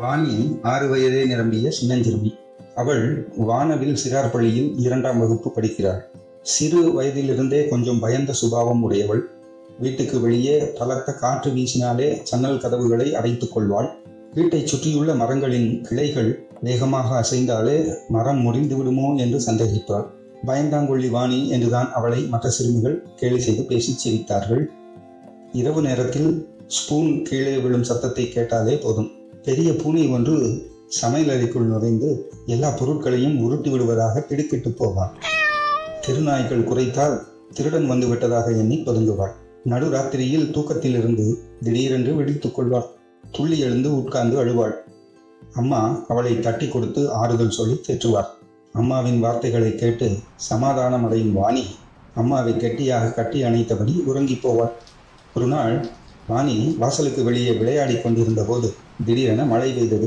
வாணி ஆறு வயதே நிரம்பிய சின்னஞ்சிறுமி அவள் வானவில் சிறார் பள்ளியில் இரண்டாம் வகுப்பு படிக்கிறாள் சிறு வயதிலிருந்தே கொஞ்சம் பயந்த சுபாவம் உடையவள் வீட்டுக்கு வெளியே பலத்த காற்று வீசினாலே ஜன்னல் கதவுகளை அடைத்துக் கொள்வாள் வீட்டைச் சுற்றியுள்ள மரங்களின் கிளைகள் வேகமாக அசைந்தாலே மரம் முறிந்து விடுமோ என்று சந்தேகிப்பாள் பயந்தாங்கொள்ளி வாணி என்றுதான் அவளை மற்ற சிறுமிகள் கேலி செய்து பேசிச் சிரித்தார்கள் இரவு நேரத்தில் ஸ்பூன் கீழே விழும் சத்தத்தை கேட்டாலே போதும் பெரிய பூனை ஒன்று சமையலறைக்குள் நுழைந்து எல்லா பொருட்களையும் உருட்டி விடுவதாக திடுக்கிட்டு போவாள் திருநாய்கள் குறைத்தால் திருடன் வந்து விட்டதாக எண்ணி பதுங்குவாள் நடுராத்திரியில் தூக்கத்திலிருந்து திடீரென்று விழித்துக் கொள்வாள் துள்ளி எழுந்து உட்கார்ந்து அழுவாள் அம்மா அவளை தட்டி கொடுத்து ஆறுதல் சொல்லி தேற்றுவார் அம்மாவின் வார்த்தைகளை கேட்டு சமாதானம் அடையும் வாணி அம்மாவை கெட்டியாக கட்டி அணைத்தபடி உறங்கி போவாள் ஒரு நாள் வாணி வாசலுக்கு வெளியே விளையாடி கொண்டிருந்த போது திடீரென மழை பெய்தது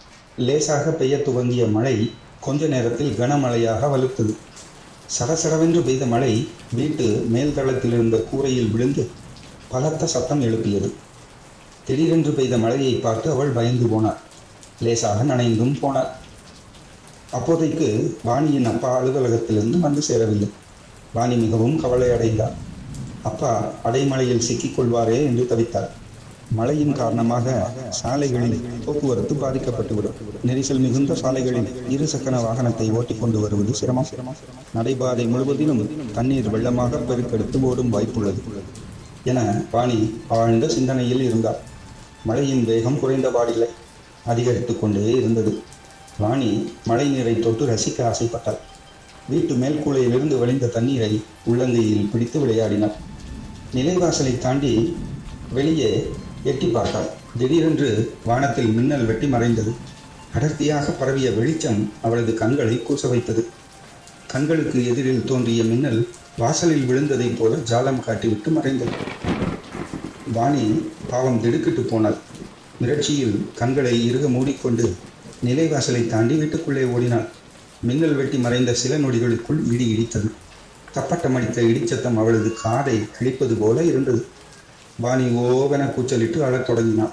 லேசாக பெய்ய துவங்கிய மழை கொஞ்ச நேரத்தில் கனமழையாக வலுத்தது சடசடவென்று பெய்த மழை வீட்டு மேல்தளத்தில் இருந்த கூரையில் விழுந்து பலத்த சத்தம் எழுப்பியது திடீரென்று பெய்த மழையை பார்த்து அவள் பயந்து போனாள் லேசாக நனைந்தும் போனாள் அப்போதைக்கு வாணியின் அப்பா அலுவலகத்திலிருந்து வந்து சேரவில்லை வாணி மிகவும் கவலை அடைந்தார் அப்பா அடைமழையில் சிக்கிக் கொள்வாரே என்று தவித்தார் மழையின் காரணமாக சாலைகளில் போக்குவரத்து பாதிக்கப்பட்டுவிடும் நெரிசல் மிகுந்த சாலைகளில் இருசக்கர வாகனத்தை ஓட்டிக் கொண்டு வருவது சிரமம் நடைபாதை முழுவதிலும் தண்ணீர் வெள்ளமாக பெருக்கெடுத்து ஓடும் வாய்ப்புள்ளது என வாணி ஆழ்ந்த சிந்தனையில் இருந்தார் மழையின் வேகம் குறைந்தபாடில்லை அதிகரித்துக் கொண்டே இருந்தது வாணி மழை நீரை தொட்டு ரசிக்க ஆசைப்பட்டாள் வீட்டு மேல்கூலையிலிருந்து வழிந்த தண்ணீரை உள்ளங்கையில் பிடித்து விளையாடினார் நிலைவாசலை தாண்டி வெளியே எட்டி பார்த்தாள் திடீரென்று வானத்தில் மின்னல் வெட்டி மறைந்தது அடர்த்தியாக பரவிய வெளிச்சம் அவளது கண்களை கூச வைத்தது கண்களுக்கு எதிரில் தோன்றிய மின்னல் வாசலில் விழுந்ததைப் போல ஜாலம் காட்டிவிட்டு மறைந்தது வாணி பாவம் திடுக்கிட்டு போனாள் மிரட்சியில் கண்களை இறுக மூடிக்கொண்டு நிலைவாசலை தாண்டி வீட்டுக்குள்ளே ஓடினாள் மின்னல் வெட்டி மறைந்த சில நொடிகளுக்குள் இடி இடித்தது தப்பட்டம் அடித்த இடிச்சத்தம் அவளது காதை கிழிப்பது போல இருந்தது வாணி ஓவென கூச்சலிட்டு அழத் தொடங்கினாள்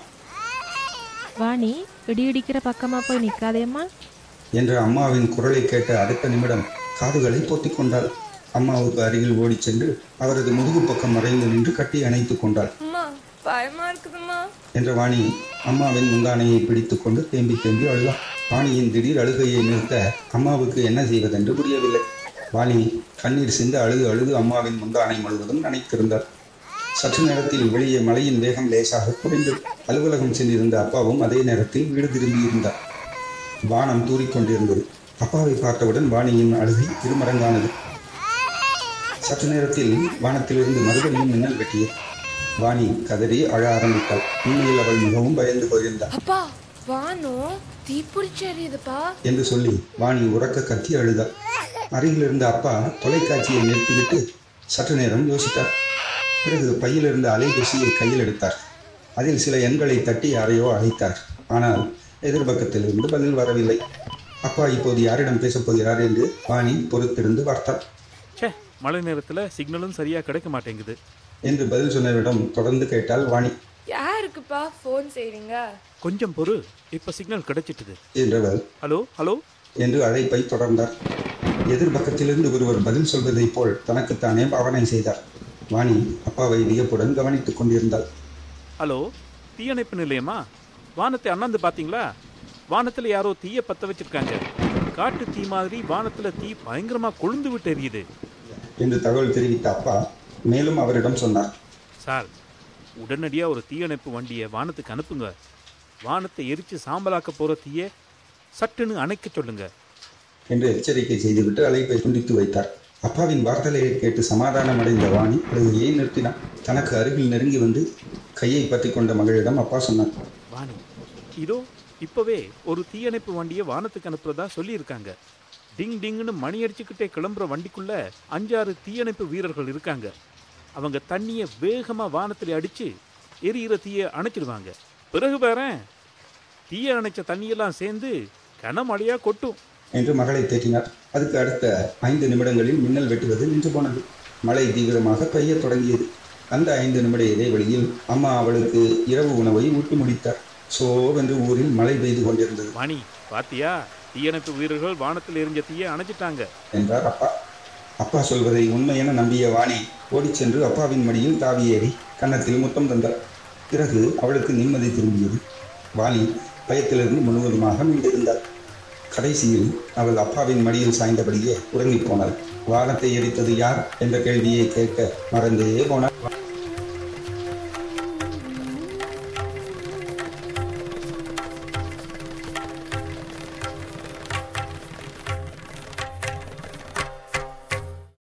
வாணி இடி இடிக்கிற பக்கமா போய் நிக்காதேம்மா என்ற அம்மாவின் குரலை கேட்ட அடுத்த நிமிடம் காதுகளை பொத்திக் கொண்டாள் அம்மாவுக்கு அருகில் ஓடிச் சென்று அவரது முதுகு பக்கம் மறைந்து நின்று கட்டி அணைத்துக் கொண்டாள் அம்மா பயமா இருக்குதும்மா என்ற வாணி அம்மாவின் முந்தானையை பிடித்துக் கொண்டு தேம்பி தேம்பி அழுதாள் வாணியின் திடீர் அழுகையை நிறுத்த அம்மாவுக்கு என்ன செய்வதென்று புரியவில்லை வாணி கண்ணீர் சிந்த அழுது அழுது அம்மாவின் முந்தானை முழுவதும் நனைத்திருந்தார் சற்று நேரத்தில் வெளியே மழையின் வேகம் லேசாக குறைந்தது அலுவலகம் சென்றிருந்த அப்பாவும் அதே நேரத்தில் வீடு திரும்பியிருந்தார் வானம் தூறிக்கொண்டிருந்தது அப்பாவை பார்த்தவுடன் வாணியின் அழுகை இருமடங்கானது சற்று நேரத்தில் வானத்திலிருந்து மறுபடியும் மின்னல் வெட்டியது வாணி கதறி அழ ஆரம்பித்தாள் உண்மையில் அவள் மிகவும் பயந்து போயிருந்தாள் அப்பா வானம் தீப்பிடிச்சு எரியுதுப்பா என்று சொல்லி வாணி உறக்க கத்தி அழுதாள் அருகில் இருந்த அப்பா தொலைக்காட்சியை நிறுத்திவிட்டு சற்று நேரம் யோசித்தார் பிறகு பையில் இருந்த அலைபேசியை கையில் எடுத்தார் அதில் சில எண்களை தட்டி யாரையோ அழைத்தார் ஆனால் எதிர்பக்கத்திலிருந்து பதில் வரவில்லை அப்பா இப்போது யாரிடம் பேசப் போகிறார் என்று வாணி பொறுத்திருந்து பார்த்தார் ச்சே மழை நேரத்தில் சிக்னலும் சரியாக கிடைக்க மாட்டேங்குது என்று பதில் சொன்னவரிடம் தொடர்ந்து கேட்டாள் வாணி யாருக்குப்பா ஃபோன் செய்றீங்க கொஞ்சம் பொறு இப்போ சிக்னல் கிடைச்சிட்டுது என்றவர் ஹலோ ஹலோ என்று அழைப்பை தொடர்ந்தார் எதிர்பக்கத்திலிருந்து ஒருவர் பதில் சொல்வதைப் போல் தனக்குத்தானே பாவனை செய்தார் வாணி அப்பாவை வியப்புடன் கவனித்துக் கொண்டிருந்தாள் ஹலோ தீயணைப்பு நிலையமா வானத்தை அண்ணாந்து பார்த்தீங்களா வானத்தில் யாரோ தீயை பற்ற வச்சிருக்காங்க காட்டு தீ மாதிரி வானத்தில் தீ பயங்கரமாக கொழுந்து விட்டு எரியுது என்று தகவல் தெரிவித்த அப்பா மேலும் அவரிடம் சொன்னார் சார் உடனடியாக ஒரு தீயணைப்பு வண்டியை வானத்துக்கு அனுப்புங்க வானத்தை எரித்து சாம்பலாக்க போகிற தீயை சட்டுன்னு அணைக்க சொல்லுங்க என்று எச்சரிக்கை செய்துவிட்டு அழைப்பை துண்டித்து வைத்தார் அப்பாவின் வார்த்தையை கேட்டு சமாதானம் அடைந்த வாணி அழுகையை நிறுத்தினார் தனக்கு அருகில் நெருங்கி வந்து கையை பற்றி கொண்ட மகளிடம் அப்பா சொன்னார் வாணி இதோ இப்போவே ஒரு தீயணைப்பு வண்டியை வானத்துக்கு அனுப்புறதா சொல்லியிருக்காங்க டிங் டிங்னு மணி அடிச்சுக்கிட்டே கிளம்புற வண்டிக்குள்ள அஞ்சாறு தீயணைப்பு வீரர்கள் இருக்காங்க அவங்க தண்ணியை வேகமாக வானத்தில் அடித்து எரியிற தீயை அணைச்சிடுவாங்க பிறகு பாரேன் தீயை அணைச்ச தண்ணியெல்லாம் சேர்ந்து கனமழையாக கொட்டும் என்று மகளை தேற்றினார் அதுக்கு அடுத்த ஐந்து நிமிடங்களில் மின்னல் வெட்டுவது நின்று போனது மழை தீவிரமாக பெய்யத் தொடங்கியது அந்த ஐந்து நிமிட இடைவெளியில் அம்மா அவளுக்கு இரவு உணவை ஊட்டி முடித்தார் சோவென்று ஊரில் மழை பெய்து கொண்டிருந்தது வாணி பாத்தியா தீயணைப்பு வீரர்கள் வானத்தில் எரிஞ்ச தீயை அணைச்சிட்டாங்க என்றார் அப்பா அப்பா சொல்வதை உண்மை என நம்பிய வாணி ஓடிச் சென்று அப்பாவின் மடியில் தாவி ஏறி கன்னத்தில் முத்தம் தந்தார் பிறகு அவளுக்கு நிம்மதி திரும்பியது வாணி பயத்திலிருந்து முழுவதுமாக மீண்டிருந்தாள் கடைசியில் அவள் அப்பாவின் மடியில் சாய்ந்தபடியே உறங்கிப் போனாள் வானத்தை எரித்தது யார் என்ற கேள்வியை கேட்க மறந்தே போனாள்